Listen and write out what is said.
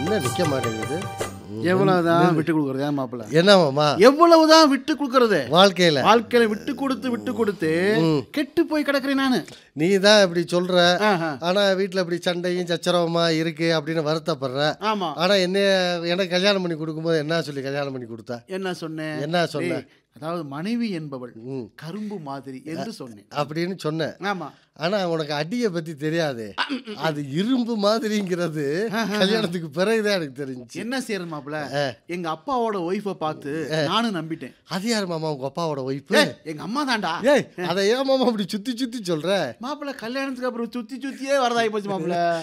என்ன நிக்க மாட்டேங்குது ம். எவ்வளவுதான் விட்டு கொடுக்கறது ஏன் மாப்பிள்ள என்ன மாமா எவ்வளவுதான் விட்டு கொடுக்கறது வாழ்க்கையில வாழ்க்கையில விட்டு கொடுத்து விட்டு கொடுத்து கெட்டு போய் கிடக்குறேன் நானு நீ தான் இப்படி சொல்ற ஆஹா. ஆனா வீட்ல இப்படி சண்டையும் சச்சரவமா இருக்கு அப்படின்னு வருத்தப்படுற ஆமா ஆனா என்ன எனக்கு கல்யாணம் பண்ணி கொடுக்கும்போது என்ன சொல்லி கல்யாணம் பண்ணி கொடுத்தா என்ன சொன்னேன் என்ன சொன்ன டேய், அதாவது மனைவி என்பவள் ம். கரும்பு மாதிரி என்று சொன்னேன் அப்படின்னு சொன்ன ஆமா ஆனா உனக்கு அடியை பத்தி தெரியாது அது இரும்பு மாதிரிங்கிறது கல்யாணத்துக்கு பிறகுதான் எனக்கு தெரிஞ்சுச்சு என்ன செய்யறது மாப்பிள்ள எங்க அப்பாவோட ஒய்ஃபை பார்த்து நானும் நம்பிட்டேன் அது யாரு மாமா உங்க அப்பாவோட ஒய்ஃபு ஏய், எங்க அம்மா தான்டா ஏய் அதை ஏன் மாமா அப்படி சுத்தி சுத்தி சொல்ற மாப்பிள்ள கல்யாணத்துக்கு அப்புறம் சுத்தி சுத்தியே வரதாகி போச்சு மாப்பிள்ள